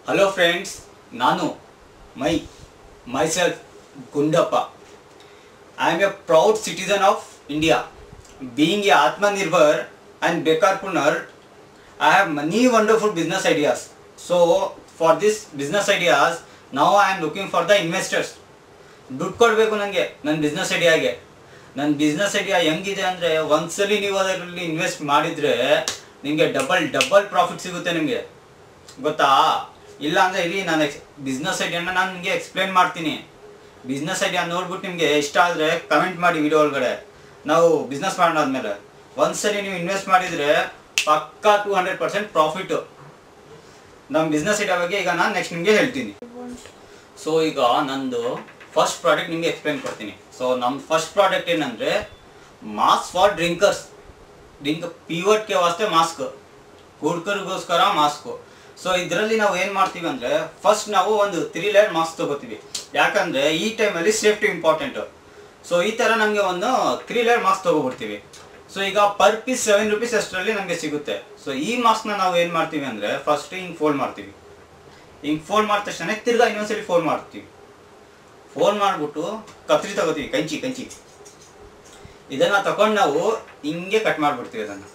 Hello friends ನಾನು my myself Gundappa I am a proud citizen of India being a Atmanirbhar and ಬೇಕಾರ್ಪುನರ್ I have many wonderful business ideas. So for this business ideas, now I am looking for the investors. ದುಡ್ಡು ಕೊಡಬೇಕು ನನಗೆ ನನ್ನ business ಐಡಿಯಾಗೆ ನನ್ನ business idea ಹೆಂಗಿದೆ ಅಂದರೆ ಒಂದ್ಸಲಿ ನೀವು ಅದರಲ್ಲಿ ಇನ್ವೆಸ್ಟ್ ಮಾಡಿದರೆ ನಿಮಗೆ ಡಬಲ್ ಡಬಲ್ ಪ್ರಾಫಿಟ್ ಸಿಗುತ್ತೆ ನಿಮಗೆ ಗೊತ್ತಾ ಇಲ್ಲ ಅಂದರೆ ಇರಿ ನಾನು ಎಕ್ಸ್ ಬಿಸ್ನೆಸ್ ಐಡಿಯಾನ ನಾನು ನಿಮಗೆ ಎಕ್ಸ್ಪ್ಲೇನ್ ಮಾಡ್ತೀನಿ ಬಿಸ್ನೆಸ್ ಐಡಿಯಾ ನೋಡ್ಬಿಟ್ಟು ನಿಮಗೆ ಇಷ್ಟ ಆದರೆ ಕಮೆಂಟ್ ಮಾಡಿ ವಿಡಿಯೋ ಒಳಗಡೆ ನಾವು ಬಿಸ್ನೆಸ್ ಮಾಡಾದ್ಮೇಲೆ ಒಂದ್ಸರಿ ನೀವು ಇನ್ವೆಸ್ಟ್ ಮಾಡಿದರೆ ಪಕ್ಕಾ ಟು ಹಂಡ್ರೆಡ್ ಪರ್ಸೆಂಟ್ ಪ್ರಾಫಿಟು ನಮ್ಮ ಬಿಸ್ನೆಸ್ ಐಡಿಯಾ ಬಗ್ಗೆ ಈಗ ನಾನು ನೆಕ್ಸ್ಟ್ ನಿಮಗೆ ಹೇಳ್ತೀನಿ ಸೊ ಈಗ ನಂದು ಫಸ್ಟ್ ಪ್ರಾಡಕ್ಟ್ ನಿಮಗೆ ಎಕ್ಸ್ಪ್ಲೇನ್ ಕೊಡ್ತೀನಿ ಸೊ ನಮ್ಮ ಫಸ್ಟ್ ಪ್ರಾಡಕ್ಟ್ ಏನಂದರೆ ಮಾಸ್ಕ್ ಫಾರ್ ಡ್ರಿಂಕರ್ಸ್ ಡ್ರಿಂಕ್ ಪಿವಟ್ಗೆ ವಾಸ್ತೆ ಮಾಸ್ಕ್ ಹುಡ್ಕರಿಗೋಸ್ಕರ ಮಾಸ್ಕು ಸೊ ಇದರಲ್ಲಿ ನಾವು ಏನು ಮಾಡ್ತೀವಿ ಅಂದರೆ ಫಸ್ಟ್ ನಾವು ಒಂದು ತ್ರೀ ಲೇಯರ್ ಮಾಸ್ಕ್ ತೊಗೋತೀವಿ ಯಾಕಂದರೆ ಈ ಟೈಮಲ್ಲಿ ಸೇಫ್ಟಿ ಇಂಪಾರ್ಟೆಂಟು ಸೊ ಈ ಥರ ನಮಗೆ ಒಂದು ತ್ರೀ ಲೇಯರ್ ಮಾಸ್ಕ್ ತೊಗೊಬಿಡ್ತೀವಿ ಸೊ ಈಗ ಪರ್ ಪೀಸ್ ಸೆವೆನ್ ರುಪೀಸ್ ಅಷ್ಟರಲ್ಲಿ ನಮಗೆ ಸಿಗುತ್ತೆ ಸೊ ಈ ಮಾಸ್ಕ್ನ ನಾವು ಏನು ಮಾಡ್ತೀವಿ ಅಂದರೆ ಫಸ್ಟ್ ಹಿಂಗೆ ಫೋಲ್ಡ್ ಮಾಡ್ತೀವಿ ಹಿಂಗೆ ಫೋಲ್ಡ್ ಮಾಡಿದ ತಕ್ಷಣ ತಿರ್ಗಾ ಇನ್ನೊಂದ್ಸಲಿ ಫೋಲ್ಡ್ ಮಾಡ್ತೀವಿ ಫೋಲ್ಡ್ ಮಾಡಿಬಿಟ್ಟು ಕತ್ರಿ ತಗೋತೀವಿ ಕಂಚಿ ಕಂಚಿ ಇದನ್ನ ತಗೊಂಡು ನಾವು ಹಿಂಗೆ ಕಟ್ ಮಾಡಿಬಿಡ್ತೀವಿ ಅದನ್ನು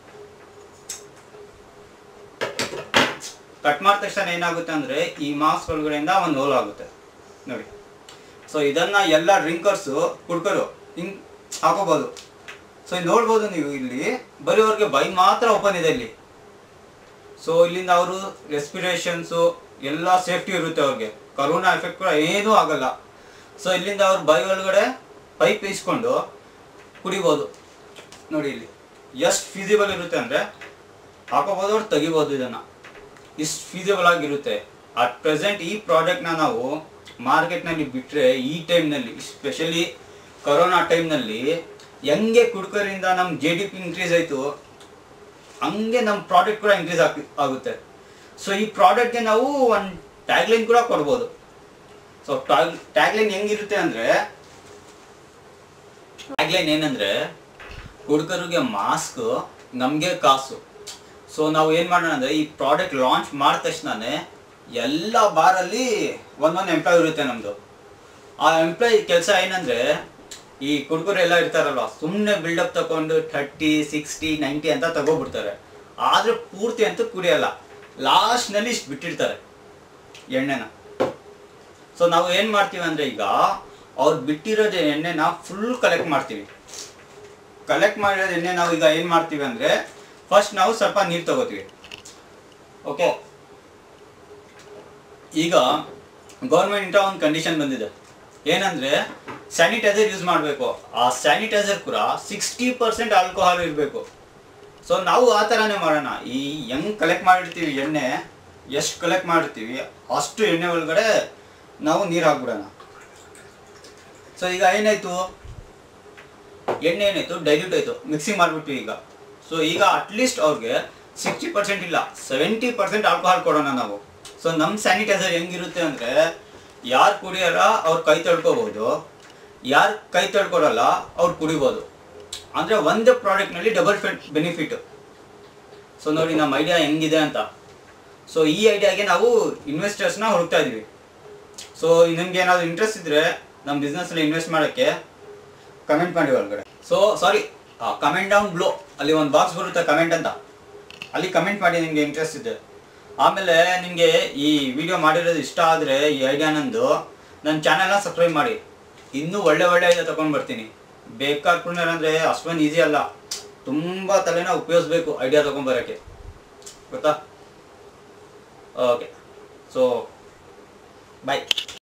ಕಟ್ ಮಾಡಿದ ತಕ್ಷಣ ಏನಾಗುತ್ತೆ ಅಂದರೆ ಈ ಮಾಸ್ಕ್ ಒಳಗಡೆಯಿಂದ ಒಂದು ಹೋಲ್ ಆಗುತ್ತೆ ನೋಡಿ ಸೊ ಇದನ್ನ ಎಲ್ಲ ಡ್ರಿಂಕರ್ಸು ಕುಡ್ಕರು ಹಿಂಗೆ ಹಾಕೋಬೋದು ಸೊ ಇಲ್ಲಿ ನೋಡ್ಬೋದು ನೀವು ಇಲ್ಲಿ ಬರೀ ಅವ್ರಿಗೆ ಬೈ ಮಾತ್ರ ಓಪನ್ ಇದೆ ಇಲ್ಲಿ ಸೊ ಇಲ್ಲಿಂದ ಅವರು ರೆಸ್ಪಿರೇಷನ್ಸು ಎಲ್ಲ ಸೇಫ್ಟಿ ಇರುತ್ತೆ ಅವ್ರಿಗೆ ಕರೋನಾ ಎಫೆಕ್ಟ್ ಕೂಡ ಏನೂ ಆಗಲ್ಲ ಸೊ ಇಲ್ಲಿಂದ ಅವ್ರು ಬೈ ಒಳಗಡೆ ಪೈಪ್ ಇಸ್ಕೊಂಡು ಕುಡಿಬೋದು ನೋಡಿ ಇಲ್ಲಿ ಎಷ್ಟು ಫೀಸಿಬಲ್ ಇರುತ್ತೆ ಅಂದರೆ ಹಾಕೋಬೋದು ಅವ್ರು ತೆಗಿಬೋದು ಇದನ್ನು ಇಷ್ಟು ಫೀಸಿಬಲ್ ಆಗಿರುತ್ತೆ ಅಟ್ ಪ್ರೆಸೆಂಟ್ ಈ ಪ್ರಾಡಕ್ಟ್ನ ನಾವು ಮಾರ್ಕೆಟ್ನಲ್ಲಿ ಬಿಟ್ಟರೆ ಈ ಟೈಮ್ನಲ್ಲಿ ಸ್ಪೆಷಲಿ ಕೊರೋನಾ ಟೈಮ್ನಲ್ಲಿ ಹೆಂಗೆ ಕುಡ್ಕರಿಂದ ನಮ್ಮ ಜೆ ಡಿ ಪಿ ಇನ್ಕ್ರೀಸ್ ಆಯಿತು ಹಂಗೆ ನಮ್ಮ ಪ್ರಾಡಕ್ಟ್ ಕೂಡ ಇನ್ಕ್ರೀಸ್ ಆಗಿ ಆಗುತ್ತೆ ಸೊ ಈ ಪ್ರಾಡಕ್ಟ್ಗೆ ನಾವು ಒಂದು ಟ್ಯಾಗ್ಲೈನ್ ಕೂಡ ಕೊಡ್ಬೋದು ಸೊ ಟ್ಯಾಗ್ ಟ್ಯಾಗ್ಲೈನ್ ಹೆಂಗಿರುತ್ತೆ ಅಂದರೆ ಟ್ಯಾಗ್ಲೈನ್ ಏನಂದರೆ ಹುಡುಗರಿಗೆ ಮಾಸ್ಕ್ ನಮಗೆ ಕಾಸು ಸೊ ನಾವು ಏನು ಮಾಡೋಣ ಅಂದರೆ ಈ ಪ್ರಾಡಕ್ಟ್ ಲಾಂಚ್ ಮಾಡಿದ ತಕ್ಷಣನೇ ಎಲ್ಲ ಬಾರಲ್ಲಿ ಒಂದೊಂದು ಎಂಪ್ಲಾಯ್ ಇರುತ್ತೆ ನಮ್ಮದು ಆ ಎಂಪ್ಲಾಯ್ ಕೆಲಸ ಏನಂದರೆ ಈ ಕುಡುಕರು ಎಲ್ಲ ಇರ್ತಾರಲ್ವ ಸುಮ್ಮನೆ ಬಿಲ್ಡಪ್ ತಗೊಂಡು ಥರ್ಟಿ ಸಿಕ್ಸ್ಟಿ ನೈಂಟಿ ಅಂತ ತಗೋಬಿಡ್ತಾರೆ ಆದರೆ ಪೂರ್ತಿ ಅಂತೂ ಕುಡಿಯಲ್ಲ ಲಾಸ್ಟ್ನಲ್ಲಿ ಇಷ್ಟು ಬಿಟ್ಟಿರ್ತಾರೆ ಎಣ್ಣೆನ ಸೊ ನಾವು ಏನು ಮಾಡ್ತೀವಿ ಅಂದರೆ ಈಗ ಅವ್ರು ಬಿಟ್ಟಿರೋದು ಎಣ್ಣೆನ ಫುಲ್ ಕಲೆಕ್ಟ್ ಮಾಡ್ತೀವಿ ಕಲೆಕ್ಟ್ ಮಾಡಿರೋದು ಎಣ್ಣೆ ನಾವು ಈಗ ಏನು ಮಾಡ್ತೀವಿ ಅಂದರೆ ಫಸ್ಟ್ ನಾವು ಸ್ವಲ್ಪ ನೀರು ತಗೋತೀವಿ ಓಕೆ ಈಗ ಗೌರ್ಮೆಂಟ್ ಒಂದು ಕಂಡೀಷನ್ ಬಂದಿದೆ ಏನಂದ್ರೆ ಸ್ಯಾನಿಟೈಸರ್ ಯೂಸ್ ಮಾಡಬೇಕು ಆ ಸ್ಯಾನಿಟೈಸರ್ ಕೂಡ ಸಿಕ್ಸ್ಟಿ ಪರ್ಸೆಂಟ್ ಆಲ್ಕೋಹಾಲ್ ಇರಬೇಕು ಸೊ ನಾವು ಆ ಥರನೇ ಮಾಡೋಣ ಈ ಹೆಂಗ್ ಕಲೆಕ್ಟ್ ಮಾಡಿರ್ತೀವಿ ಎಣ್ಣೆ ಎಷ್ಟು ಕಲೆಕ್ಟ್ ಮಾಡಿರ್ತೀವಿ ಅಷ್ಟು ಎಣ್ಣೆ ಒಳಗಡೆ ನಾವು ನೀರು ಹಾಕ್ಬಿಡೋಣ ಸೊ ಈಗ ಏನಾಯ್ತು ಎಣ್ಣೆ ಏನಾಯ್ತು ಡೈಲ್ಯೂಟ್ ಆಯಿತು ಮಿಕ್ಸಿಂಗ್ ಮಾಡಿಬಿಟ್ವಿ ಈಗ ಸೊ ಈಗ ಅಟ್ಲೀಸ್ಟ್ ಅವ್ರಿಗೆ ಸಿಕ್ಸ್ಟಿ ಪರ್ಸೆಂಟ್ ಇಲ್ಲ ಸೆವೆಂಟಿ ಪರ್ಸೆಂಟ್ ಆಲ್ಕೋಹಾಲ್ ಕೊಡೋಣ ನಾವು ಸೊ ನಮ್ಮ ಸ್ಯಾನಿಟೈಸರ್ ಹೆಂಗಿರುತ್ತೆ ಅಂದರೆ ಯಾರು ಕುಡಿಯಲ್ಲ ಅವ್ರು ಕೈ ತೊಳ್ಕೊಬೋದು ಯಾರು ಕೈ ತೊಳ್ಕೊಡಲ್ಲ ಅವ್ರು ಕುಡಿಬೋದು ಅಂದರೆ ಒಂದೇ ಪ್ರಾಡಕ್ಟ್ನಲ್ಲಿ ಡಬಲ್ ಫಿಟ್ ಬೆನಿಫಿಟ್ ಸೊ ನೋಡಿ ನಮ್ಮ ಐಡಿಯಾ ಹೆಂಗಿದೆ ಅಂತ ಸೊ ಈ ಐಡಿಯಾಗೆ ನಾವು ಇನ್ವೆಸ್ಟರ್ಸ್ನ ಹುಡುಕ್ತಾ ಇದ್ದೀವಿ ಸೊ ನಿಮ್ಗೆ ಏನಾದರೂ ಇಂಟ್ರೆಸ್ಟ್ ಇದ್ದರೆ ನಮ್ಮ ಬಿಸ್ನೆಸ್ನಲ್ಲಿ ಇನ್ವೆಸ್ಟ್ ಮಾಡೋಕ್ಕೆ ಕಮೆಂಟ್ ಮಾಡಿ ಒಳಗಡೆ so sorry comment down below ಅಲ್ಲಿ ಒಂದು ಬಾಕ್ಸ್ ಬರುತ್ತೆ ಕಮೆಂಟ್ ಅಂತ ಅಲ್ಲಿ ಕಮೆಂಟ್ ಮಾಡಿ ನಿಮಗೆ ಇಂಟ್ರೆಸ್ಟ್ ಇದೆ ಆಮೇಲೆ ನಿಮಗೆ ಈ ವಿಡಿಯೋ ಮಾಡಿರೋದು ಇಷ್ಟ ಆದರೆ ಈ ಐಡಿಯಾ ನಂದು ನನ್ನ ಚಾನಲ್ನ ಸಬ್ಸ್ಕ್ರೈಬ್ ಮಾಡಿ ಇನ್ನೂ ಒಳ್ಳೆ ಒಳ್ಳೆ ಐಡಿಯಾ ತೊಗೊಂಡು ಬರ್ತೀನಿ ಬೇಕಾದ್ರೆ ಅಂದರೆ ಅಷ್ಟೊಂದು ಈಸಿ ಅಲ್ಲ ತುಂಬ ತಲೆನ ಉಪಯೋಗಿಸ್ಬೇಕು ಐಡಿಯಾ ತೊಗೊಂಬರೋಕ್ಕೆ ಗೊತ್ತಾ ಓಕೆ ಸೊ ಬಾಯ್